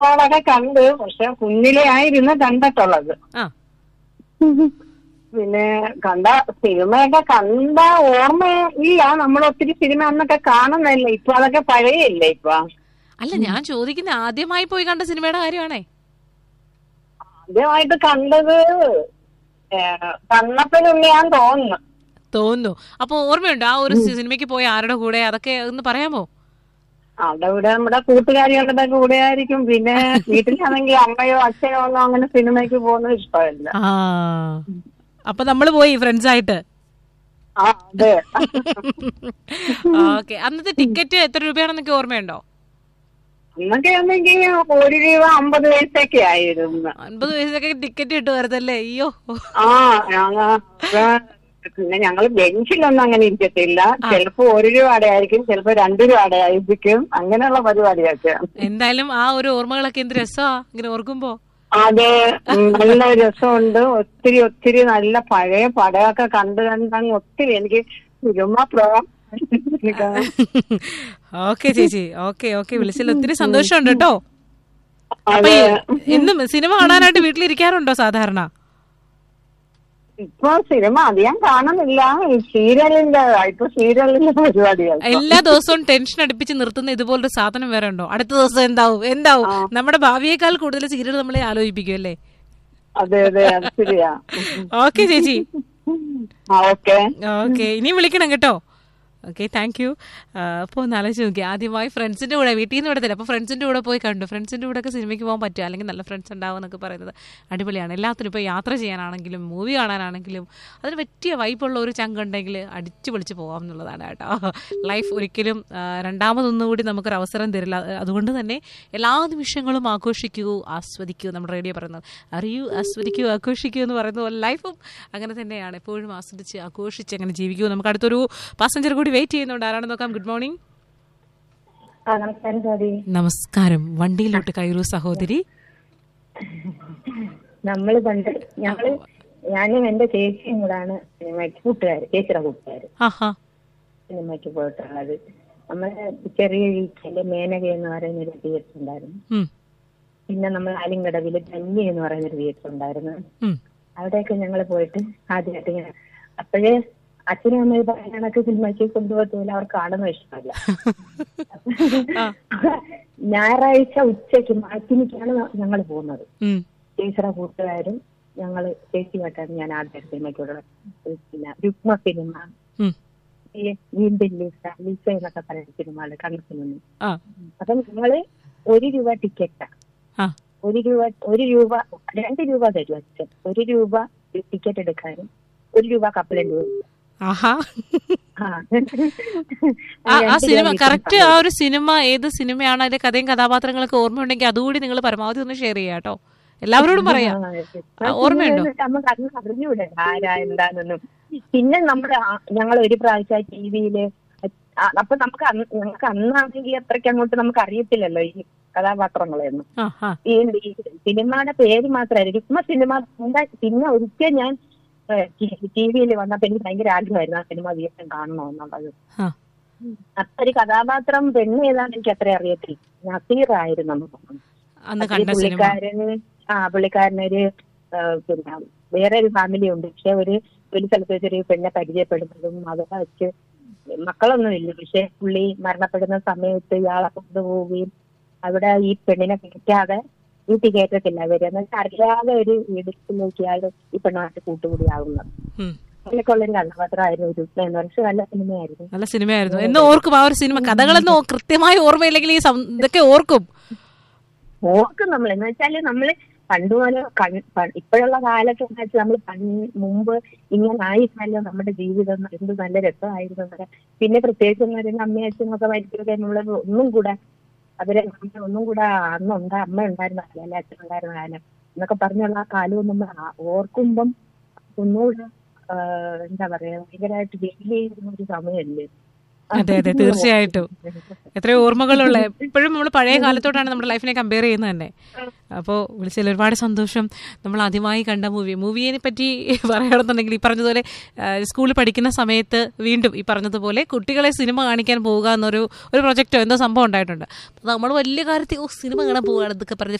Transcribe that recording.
ഒരുപാടൊക്കെ കണ്ട് പക്ഷെ കുഞ്ഞിലെ ആയിരുന്നു കണ്ടിട്ടുള്ളത് ആ പിന്നെ കണ്ട സിനിമയൊക്കെ കണ്ട ഓർമ്മ ഇല്ല നമ്മൾ ഒത്തിരി സിനിമ അന്നൊക്കെ കാണുന്നില്ല ഇപ്പൊ അതൊക്കെ പഴയല്ലേ ഇപ്പൊ അല്ല ഞാൻ ചോദിക്കുന്ന ആദ്യമായി പോയി കണ്ട സിനിമയുടെ കാര്യമാണേ ആദ്യമായിട്ട് കണ്ടത് കണ്ണപ്പനുണ്ണിയാന്ന് തോന്നുന്നു തോന്നുന്നു അപ്പൊ ഓർമ്മയുണ്ട് ആ ഒരു സിനിമയ്ക്ക് പോയ ആരുടെ കൂടെ അതൊക്കെ ഒന്ന് പറയാമോ അവിടെ ഇവിടെ നമ്മുടെ കൂട്ടുകാരികളുടെ കൂടെ ആയിരിക്കും പിന്നെ വീട്ടിലാണെങ്കിൽ അമ്മയോ അച്ഛനോ ഒന്നും അങ്ങനെ സിനിമയ്ക്ക് പോകുന്നത് ഇഷ്ടമല്ല ആ അപ്പൊ നമ്മൾ പോയി ഫ്രണ്ട്സ് ആയിട്ട് ആ അതെ ഓക്കെ അന്നത്തെ ടിക്കറ്റ് എത്ര രൂപയാണെന്നൊക്കെ ഓർമ്മയുണ്ടോ അന്നൊക്കെ ആണെങ്കിൽ ഒരു രൂപ അമ്പത് പൈസയൊക്കെ ആയിരുന്നു അൻപത് വയസ്സൊക്കെ ടിക്കറ്റ് കിട്ടുമായിരുന്നല്ലേ അയ്യോ ആ ഞങ്ങ പിന്നെ ഞങ്ങൾ ബെഞ്ചിലൊന്നും അങ്ങനെ ഇരിക്കത്തില്ല ചിലപ്പോ ഒരു രൂപയുടെ ആയിരിക്കും ചിലപ്പോ രണ്ട് രൂപയുടെ ആയിരിക്കും അങ്ങനെയുള്ള പരിപാടിയൊക്കെ എന്തായാലും ആ ഒരു ഓർമ്മകളൊക്കെ എന്ത് രസമാ ഇങ്ങനെ ഓർക്കുമ്പോ അതെ ഉം, നല്ല രസമുണ്ട് ഒത്തിരി ഒത്തിരി നല്ല പഴയ പടമൊക്കെ കണ്ട് കണ്ടങ്ങ് ഒത്തിരി എനിക്ക് സിനിമ പ്രോ ഓക്കെ ചേച്ചി ഓക്കെ ഓക്കെ വിളിച്ചതിൽ ഒത്തിരി സന്തോഷമുണ്ട് കേട്ടോ അപ്പൊ അതെ ഈ- എന്നും സിനിമ കാണാനായിട്ട് വീട്ടിലിരിക്കാറുണ്ടോ സാധാരണ ഇപ്പൊ സിനിമ അധികം കാണുന്നില്ല ഈ സീരിയലിന്റെ ഇപ്പൊ സീരിയലിന്റെ പരിപാടിയാണ് എല്ലാ ദിവസവും ടെൻഷൻ അടുപ്പിച്ച് നിർത്തുന്ന ഇതുപോലൊരു സാധനം വേറെ ഉണ്ടോ അടുത്ത ദിവസം എന്താവും എന്താവും നമ്മുടെ ഭാവിയേക്കാൾ കൂടുതൽ സീരിയൽ നമ്മളെ ആലോചിപ്പിക്കും അല്ലേ അതെ അതെ അത് ശരിയാ ഓക്കെ ചേച്ചി ആ ഓക്കെ ഓക്കെ ഇനിയും വിളിക്കണം കേട്ടോ ഓക്കെ താങ്ക് യു അപ്പോൾ ഒന്ന് ആലോചിച്ച് നോക്കി ആദ്യമായി ഫ്രണ്ട്സിൻ്റെ കൂടെ വീട്ടിൽ നിന്ന് വിടത്തില്ല അപ്പോൾ ഫ്രണ്ട്സിൻ്റെ കൂടെ പോയി കണ്ടു ഫ്രണ്ട്സിൻ്റെ കൂടെ ഒക്കെ സിനിമയ്ക്ക് പോകാൻ പറ്റുക അല്ലെങ്കിൽ നല്ല ഫ്രണ്ട്സ് ഉണ്ടാവും എന്നൊക്കെ പറയുന്നത് അടിപൊളിയാണ് എല്ലാത്തിനും ഇപ്പോൾ യാത്ര ചെയ്യാനാണെങ്കിലും മൂവി കാണാനാണെങ്കിലും അതിന് പറ്റിയ വൈബുള്ള ഒരു ചങ്കുണ്ടെങ്കിൽ അടിച്ചു പൊളിച്ച് പോകാം എന്നുള്ളതാണ് കേട്ടോ ലൈഫ് ഒരിക്കലും ആ, രണ്ടാമതൊന്നും കൂടി നമുക്കൊരു അവസരം തരില്ല അത് അതുകൊണ്ട് തന്നെ എല്ലാ നിമിഷങ്ങളും ആഘോഷിക്കൂ ആസ്വദിക്കൂ നമ്മുടെ റേഡിയോ പറയുന്നത് അറിയൂ ആസ്വദിക്കൂ ആഘോഷിക്കൂ എന്ന് പറയുന്ന പോലെ ലൈഫും അങ്ങനെ തന്നെയാണ് എപ്പോഴും ആസ്വദിച്ച് ആഘോഷിച്ച് അങ്ങനെ ജീവിക്കൂ നമുക്ക് അടുത്തൊരു പാസഞ്ചർ കൂടി വെയിറ്റ് ചെയ്യുന്നുണ്ട് ആരാണെന്ന് നോക്കാം ഗുഡ് മോർണിംഗ് ആ നമസ്കാരം ജോലി നമസ്കാരം വണ്ടിയിലോട്ട് കയറൂ സഹോദരി നമ്മള് പണ്ട് ഞങ്ങള് ഞാനും എന്റെ ചേച്ചിയും കൂടാണ് സിനിമയ്ക്ക് കൂട്ടുകാര് ചേച്ചിയുടെ കൂട്ടുകാര് ആഹാ സിനിമയ്ക്ക് പോയിട്ടുള്ളത് നമ്മള് ചെറിയ വീട്ടില് മേനക എന്ന് പറയുന്ന ഒരു തിയേറ്റർ ഉണ്ടായിരുന്നു ഉം, പിന്നെ നമ്മൾ ആലിങ്കടവില് ധന്യ എന്ന് പറയുന്ന ഒരു തിയേറ്റർ ഉണ്ടായിരുന്നു ഉം. അവിടെയൊക്കെ ഞങ്ങൾ പോയിട്ട് ആദ്യമായിട്ട് ഇങ്ങനെ അപ്പോഴേ അച്ഛനും അമ്മയും പറയുന്ന കണക്ക് സിനിമയ്ക്ക് കൊണ്ടുപോകത്തില്ല അവർക്ക് കാണുന്ന ഇഷ്ടമല്ല ആ. ഞായറാഴ്ച ഉച്ചയ്ക്ക് മാറ്റിനിക്കാണ് ഞങ്ങൾ പോകുന്നത് ഉം, ടീച്ചറെ കൂട്ടുകാരും ഞങ്ങള് ചേച്ചിയുമായിട്ടാണ് ഞാൻ ആദ്യം സിനിമയ്ക്കുള്ള പിന്നെ രുക്മ സിനിമ ഉം. ഈ വീണ്ടും ലീസ ലീസ എന്നൊക്കെ പറയുന്ന സിനിമകള് കണ്ണ സിനിമ ആ അപ്പം ഞങ്ങള് ഒരു രൂപ ടിക്കറ്റാ ആ ഒരു രൂപ ഒരു രൂപ രണ്ട് രൂപ തരും അച്ഛൻ ഒരു രൂപ ടിക്കറ്റ് എടുക്കാനും ഒരു രൂപ കപ്പലിന്റെ രൂപ ആഹാ ആ ആ ആ രണ്ട് സിനിമ രൂപ കറക്റ്റ് ആ ഒരു സിനിമ ഏത് സിനിമയാണ് അതിന്റെ കഥയും കഥാപാത്രങ്ങളൊക്കെ ഓർമ്മയുണ്ടെങ്കിൽ അതുകൂടി നിങ്ങൾ പരമാവധി ഒന്ന് ഷെയർ ചെയ്യാം കേട്ടോ എല്ലാവരോടും പറയാം ആ, ആ, ഓർമ്മയുണ്ടോ? എന്നിട്ട് നമുക്ക് അന്ന് അറിഞ്ഞൂടെ ആരാ എന്താണെന്നും പിന്നെ നമ്മുടെ ഞങ്ങൾ ഒരു പ്രാവശ്യം ടി വിയില് അപ്പൊ നമുക്ക് അന്ന് ഞങ്ങൾക്ക് അന്നാണെങ്കിൽ അത്രയ്ക്ക് അങ്ങോട്ട് നമുക്ക് അറിയത്തില്ലല്ലോ ഈ കഥാപാത്രങ്ങളെയൊന്നും ആ ആ ഈ ഈ സിനിമയുടെ പേര് മാത്രമായിരുന്നു രുക്മ സിനിമ എന്താ പിന്നെ ഒരിക്കൽ ഞാൻ ടി വിയിൽ വന്നപ്പോ എനിക്ക് ഭയങ്കര ആഗ്രഹമായിരുന്നു ആ സിനിമ വീണ്ടും കാണണമെന്നുള്ളത് ആ അപ്പൊ ഒരു കഥാപാത്രം പെണ്ണ് ഏതാണെന്ന് എനിക്ക് അത്ര അറിയത്തില്ല നസീർ ആയിരുന്നു നമുക്ക് അന്ന് ഈ കണ്ട സിനിമ പുള്ളിക്കാരന് ആ പുള്ളിക്കാരനൊരു ആ, പിന്നെ വേറെ ഒരു ഫാമിലി ഉണ്ട് പക്ഷെ ഒരു ഒരു സ്ഥലത്ത് വെച്ചൊരു പെണ്ണെ പരിചയപ്പെടുന്നതും അതൊക്കെ വെച്ച് മക്കളൊന്നും ഇല്ല പക്ഷെ പുള്ളി മരണപ്പെടുന്ന സമയത്ത് ഇയാളെ കൊണ്ടുപോവുകയും അവിടെ ഈ പെണ്ണിനെ കയറ്റാതെ വീട്ടിൽ കയറ്റത്തില്ല അവര് എന്നിട്ട് അറിയാതെ ഒരു വീട്ടിലേക്ക് അയാൾ ഈ പെണ്ണുമായിട്ട് കൂട്ടുകൂടിയാകുന്നത് ഉം. അങ്ങനെയൊക്കെ ഉള്ളൊരു കഥാപാത്രമായിരുന്നു ഒരു എന്ന് പക്ഷെ നല്ല സിനിമയായിരുന്നു നല്ല സിനിമയായിരുന്നു എന്ന് ഓർക്കും ആ ഒരു സിനിമ കഥകളൊന്നും ഓ- കൃത്യമായി ഓർമ്മയില്ലെങ്കിൽ ഈ സം- ഇതൊക്കെ ഓർക്കും ഓർക്കും നമ്മൾ എന്ന് വെച്ചാല് നമ്മള് പണ്ട് പോലെ കൺ- പ- ഇപ്പോഴുള്ള കാലത്ത് എന്ന് വെച്ചാൽ നമ്മൾ പണ്ട് മുമ്പ് ഇങ്ങനെ ആയിരുന്നല്ലോ നമ്മുടെ ജീവിതം എന്ത് നല്ല രസമായിരുന്നു എന്നൊക്കെ പിന്നെ പ്രത്യേകിച്ച് എന്ന് പറയുന്ന അമ്മയും അച്ഛനും ഒക്കെ മരിച്ചൊക്കെ നമ്മള് ഒന്നും കൂടെ അവരെ നമ്മളെ ഒന്നും കൂടെ അന്നുണ്ട് അമ്മ ഉണ്ടായിരുന്ന കാലം അല്ലെ അച്ഛൻ ഉണ്ടായിരുന്ന കാലം എന്നൊക്കെ പറഞ്ഞുള്ള ആ കാലവും നമ്മൾ ആ- ഓർക്കുമ്പം ഒന്നുകൂടെ ആ, എന്താ പറയാ ഭയങ്കരമായിട്ട് ഫീൽ ചെയ്യുന്ന ഒരു സമയമല്ലേ അതെ അതെ തീർച്ചയായിട്ടും എത്രയോ ഓർമ്മകളുള്ള എപ്പോഴും നമ്മൾ പഴയ കാലത്തോട്ടാണ് നമ്മുടെ ലൈഫിനെ കമ്പയർ ചെയ്യുന്നത് തന്നെ അപ്പോൾ വിളിച്ചതിൽ ഒരുപാട് സന്തോഷം നമ്മൾ ആദ്യമായി കണ്ട മൂവി മൂവിയെ പറ്റി പറയുകയാണെന്നുണ്ടെങ്കിൽ ഈ പറഞ്ഞതുപോലെ ആ, സ്കൂളിൽ പഠിക്കുന്ന സമയത്ത് വീണ്ടും ഈ പറഞ്ഞതുപോലെ കുട്ടികളെ സിനിമ കാണിക്കാൻ പോവുക എന്നൊരു ഒരു പ്രൊജക്റ്റോ എന്തോ സംഭവം ഉണ്ടായിട്ടുണ്ട് അപ്പോൾ നമ്മൾ വലിയ കാര്യത്തിൽ ഓ സിനിമ കാണാൻ പോവുകയാണ് ഇതൊക്കെ പറഞ്ഞ്